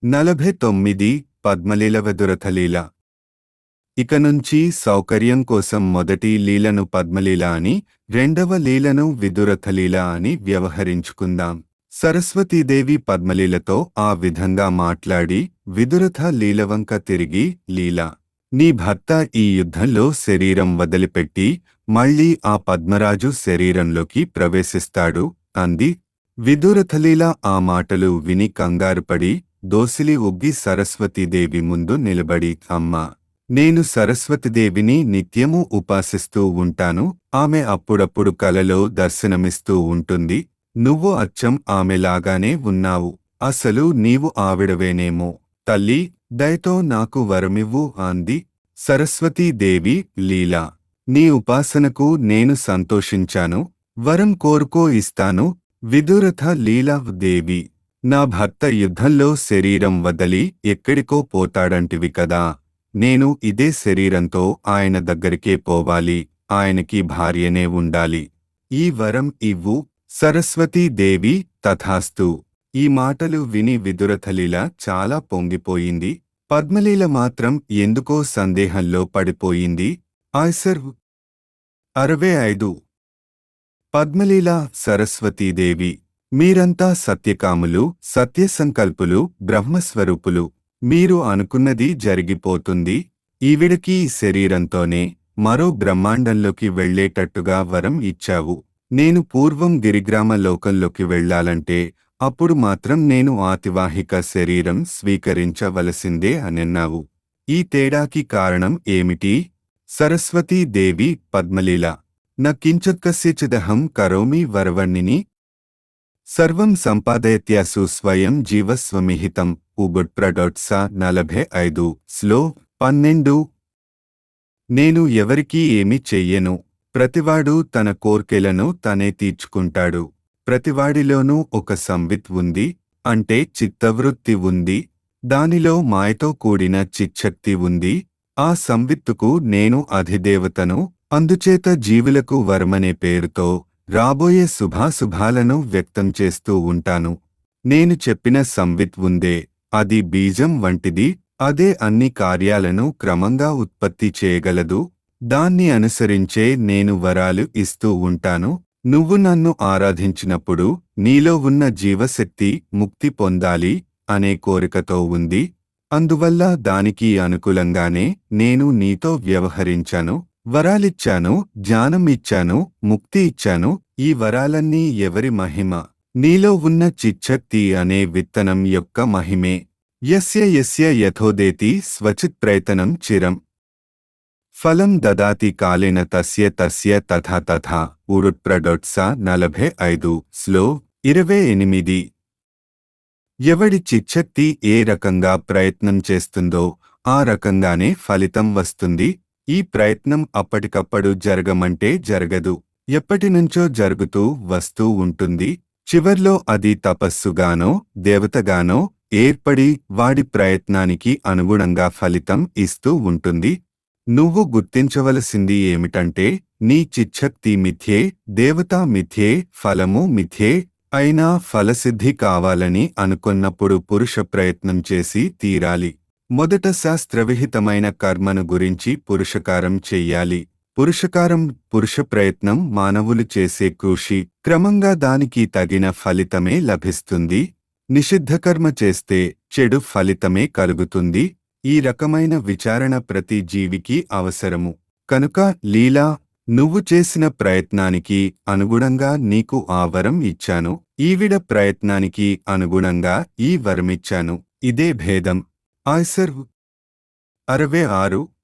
నలభై తొమ్మిది పద్మలీల వదురథలీల ఇక నుంచి సౌకర్యం కోసం మొదటి లీలను పద్మలీల అని రెండవ లీలను విదురథలీల అని వ్యవహరించుకుందాం సరస్వతీదేవి పద్మలీలతో ఆ విధంగా మాట్లాడి విదురథ లీలవంక తిరిగి లీల నీ భర్త ఈ యుద్ధంలో శరీరం వదిలిపెట్టి మళ్ళీ ఆ పద్మరాజు శరీరంలోకి ప్రవేశిస్తాడు అంది విదురథలీల ఆ మాటలు విని కంగారుపడి దోసిలి ఉగ్గి సరస్వతీదేవి ముందు నిలబడి అమ్మా నేను సరస్వతిదేవిని నిత్యము ఉపాసిస్తూ ఉంటాను ఆమె అప్పుడప్పుడు కలలో దర్శనమిస్తూ ఉంటుంది నువ్వు అచ్చం ఆమెలాగానే ఉన్నావు అసలు నీవు ఆవిడవేనేమో తల్లి దయతో నాకు వరమివ్వు అంది సరస్వతీదేవి లీలా నీ ఉపాసనకు నేను సంతోషించాను వరం కోరుకో ఇస్తాను విదురథ లీలా దేవి నా భర్త యుద్ధంలో శరీరం వదలి ఎక్కడికో పోతాడంటివి కదా నేను ఇదే శరీరంతో ఆయన దగ్గరికే పోవాలి ఆయనకి భార్యనే ఉండాలి ఈ వరం ఇవ్వు సరస్వతీదేవి తథాస్తు ఈ మాటలు విని విదురథలీల చాలా పొంగిపోయింది పద్మలీల మాత్రం ఎందుకో సందేహంలో పడిపోయింది ఆయ్సర్ అరవై ఐదు పద్మలీల సరస్వతీదేవి మీరంతా సత్యకాములు సత్యసంకల్పులు బ్రహ్మస్వరూపులు మీరు అనుకున్నది జరిగిపోతుంది ఈవిడకి ఈ శరీరంతోనే మరో బ్రహ్మాండంలోకి వెళ్ళేటట్టుగా వరం ఇచ్చావు నేను పూర్వం గిరిగ్రామ లోకంలోకి వెళ్ళాలంటే అప్పుడు మాత్రం నేను ఆతివాహిక శరీరం స్వీకరించవలసిందే అనన్నావు ఈ తేడాకి కారణం ఏమిటి సరస్వతీదేవి పద్మలీల న కించత్కస్యచిదహం కరోమి వరవర్ణిని సర్వం సంపాదయత్యాసు స్వయం జీవస్వమిహితం ఉబుట్ప్రడొట్స నలభై ఐదు స్లో పన్నెండు నేను ఎవరికీ ఏమి చెయ్యను ప్రతివాడు తన కోర్కెలను తనే తీర్చుకుంటాడు ప్రతివాడిలోనూ ఒక సంవిత్ ఉంది అంటే చిత్తవృత్తి ఉంది దానిలో మాయతో కూడిన చిచ్చక్తి ఉంది ఆ సంవిత్తుకు నేను అధిదేవతను అందుచేత జీవులకు వరమనే పేరుతో రాబోయే శుభాశుభాలను వ్యక్తం చేస్తూ ఉంటాను నేను చెప్పిన సంవిత్ ఉందే అది బీజం వంటిది అదే అన్ని కార్యాలను క్రమంగా ఉత్పత్తి చేయగలదు దాన్ని అనుసరించే నేను వరాలు ఇస్తూ ఉంటాను నువ్వు నన్ను ఆరాధించినప్పుడు నీలో ఉన్న జీవశక్తి ముక్తి పొందాలి అనే కోరికతో ఉంది అందువల్ల దానికి అనుకూలంగానే నేను నీతో వ్యవహరించాను వరాలిచ్చాను జ్ఞానం ఇచ్చాను ముక్తి ఇచ్చాను ఈ వరాలన్నీ ఎవరి మహిమ నీలో ఉన్న చిచ్చక్తి అనే విత్తనం యొక్క మహిమే యస్య యస్య యథోదేతి స్వచిత్ ప్రయతనం చిరం ఫలం దదాతి కాలేన తస్య తస్య తథా తథా ఉరుట్ప్రడొట్స నలభై ఐదు స్లో ఇరవై ఎనిమిది ఎవడి చిచ్చక్తి ఏ రకంగా ప్రయత్నం చేస్తుందో ఆ రకంగానే ఫలితం వస్తుంది ఈ ప్రయత్నం అప్పటికప్పుడు జరగమంటే జరగదు ఎప్పటినుంచో జరుగుతూ వస్తూ ఉంటుంది చివర్లో అది తపస్సుగానో దేవతగానో ఏర్పడి వాడి ప్రయత్నానికి అనుగుణంగా ఫలితం ఇస్తూ ఉంటుంది నువ్వు గుర్తించవలసింది ఏమిటంటే నీ చిచ్చక్తి మిథ్యే దేవతా మిథ్యే ఫలము మిథ్యే అయినా ఫలసిద్ధి కావాలని అనుకున్నప్పుడు పురుష ప్రయత్నం చేసి తీరాలి మొదట శాస్త్రవిహితమైన కర్మను గురించి పురుషకారం చెయ్యాలి పురుషకారం పురుష ప్రయత్నం మానవులు చేసే కృషి క్రమంగా దానికి తగిన ఫలితమే లభిస్తుంది నిషిద్ధకర్మ చేస్తే చెడు ఫలితమే కలుగుతుంది ఈ రకమైన విచారణ ప్రతి జీవికి అవసరము కనుక లీలా నువ్వు చేసిన ప్రయత్నానికి అనుగుణంగా నీకు ఆ వరం ఇచ్చాను ఈవిడ ప్రయత్నానికి అనుగుణంగా ఈ వరమిచ్చాను ఇదే భేదం ఆయ్సర్ అరవై ఆరు